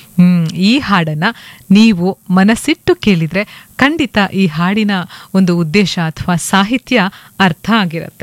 ಹ್ಮ್ ಈ ಹಾಡನ್ನ ನೀವು ಮನಸ್ಸಿಟ್ಟು ಕೇಳಿದ್ರೆ ಖಂಡಿತ ಈ ಹಾಡಿನ ಒಂದು ಉದ್ದೇಶ ಅಥವಾ ಸಾಹಿತ್ಯ ಅರ್ಥ ಆಗಿರುತ್ತೆ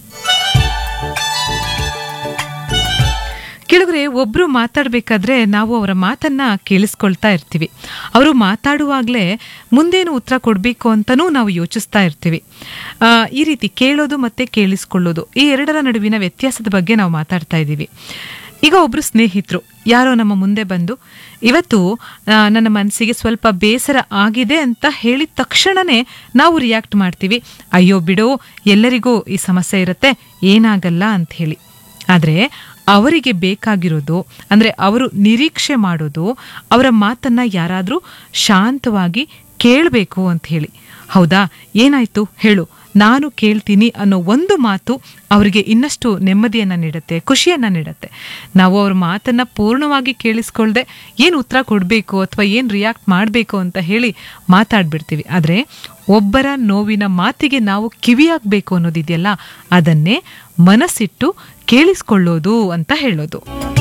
ಕೆಳಗರೆ ಒಬ್ರು ಮಾತಾಡ್ಬೇಕಾದ್ರೆ ನಾವು ಅವರ ಮಾತನ್ನ ಕೇಳಿಸ್ಕೊಳ್ತಾ ಇರ್ತೀವಿ ಅವರು ಮಾತಾಡುವಾಗಲೇ ಮುಂದೇನು ಉತ್ತರ ಕೊಡಬೇಕು ಅಂತಲೂ ನಾವು ಯೋಚಿಸ್ತಾ ಇರ್ತೀವಿ ಆ, ಈ ರೀತಿ ಕೇಳೋದು ಮತ್ತೆ ಕೇಳಿಸ್ಕೊಳ್ಳೋದು ಈ ಎರಡರ ನಡುವಿನ ವ್ಯತ್ಯಾಸದ ಬಗ್ಗೆ ನಾವು ಮಾತಾಡ್ತಾ ಇದ್ದೀವಿ ಈಗ ಒಬ್ರು ಸ್ನೇಹಿತರು ಯಾರೋ ನಮ್ಮ ಮುಂದೆ ಬಂದು ಇವತ್ತು ಆ, ನನ್ನ ಮನಸ್ಸಿಗೆ ಸ್ವಲ್ಪ ಬೇಸರ ಆಗಿದೆ ಅಂತ ಹೇಳಿದ ತಕ್ಷಣನೇ ನಾವು ರಿಯಾಕ್ಟ್ ಮಾಡ್ತೀವಿ ಅಯ್ಯೋ ಬಿಡೋ ಎಲ್ಲರಿಗೂ ಈ ಸಮಸ್ಯೆ ಇರುತ್ತೆ ಏನಾಗಲ್ಲ ಅಂತ ಹೇಳಿ ಆದರೆ ಅವರಿಗೆ ಬೇಕಾಗಿರೋದು ಅಂದರೆ ಅವರು ನಿರೀಕ್ಷೆ ಮಾಡೋದು ಅವರ ಮಾತನ್ನ ಯಾರಾದರೂ ಶಾಂತವಾಗಿ ಕೇಳಬೇಕು ಅಂತ ಹೇಳಿ ಹೌದಾ ಏನಾಯ್ತು ಹೇಳು ನಾನು ಕೇಳ್ತೀನಿ ಅನ್ನೋ ಒಂದು ಮಾತು ಅವರಿಗೆ ಇನ್ನಷ್ಟು ನೆಮ್ಮದಿಯನ್ನು ನೀಡುತ್ತೆ ಖುಷಿಯನ್ನು ನೀಡುತ್ತೆ ನಾವು ಅವ್ರ ಮಾತನ್ನ ಪೂರ್ಣವಾಗಿ ಕೇಳಿಸ್ಕೊಳ್ದೆ ಏನು ಉತ್ತರ ಕೊಡಬೇಕು ಅಥವಾ ಏನು ರಿಯಾಕ್ಟ್ ಮಾಡಬೇಕು ಅಂತ ಹೇಳಿ ಮಾತಾಡ್ಬಿಡ್ತೀವಿ ಆದರೆ ಒಬ್ಬರ ನೋವಿನ ಮಾತಿಗೆ ನಾವು ಕಿವಿಯಾಗಬೇಕು ಅನ್ನೋದಿದೆಯಲ್ಲ ಅದನ್ನೇ ಮನಸ್ಸಿಟ್ಟು ಕೇಳಿಸ್ಕೊಳ್ಳೋದು ಅಂತ ಹೇಳೋದು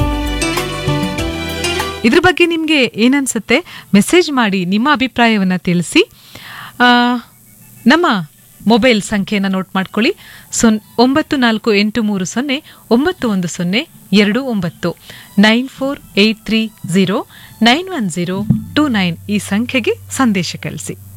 ಇದ್ರ ಬಗ್ಗೆ ನಿಮಗೆ ಏನನ್ಸುತ್ತೆ ಮೆಸೇಜ್ ಮಾಡಿ ನಿಮ್ಮ ಅಭಿಪ್ರಾಯವನ್ನು ತಿಳಿಸಿ ಆ, ನಮ್ಮ ಮೊಬೈಲ್ ಸಂಖ್ಯೆಯನ್ನು ನೋಟ್ ಮಾಡ್ಕೊಳ್ಳಿ ಸೊನ್ ಒಂಬತ್ತು ನಾಲ್ಕು ಎಂಟು ಮೂರು ಸೊನ್ನೆ ಒಂಬತ್ತು ಒಂದು ಸೊನ್ನೆ ಎರಡು ಒಂಬತ್ತು nine four eight three zero nine one zero two nine ಈ ಸಂಖ್ಯೆಗೆ ಸಂದೇಶ ಕಳಿಸಿ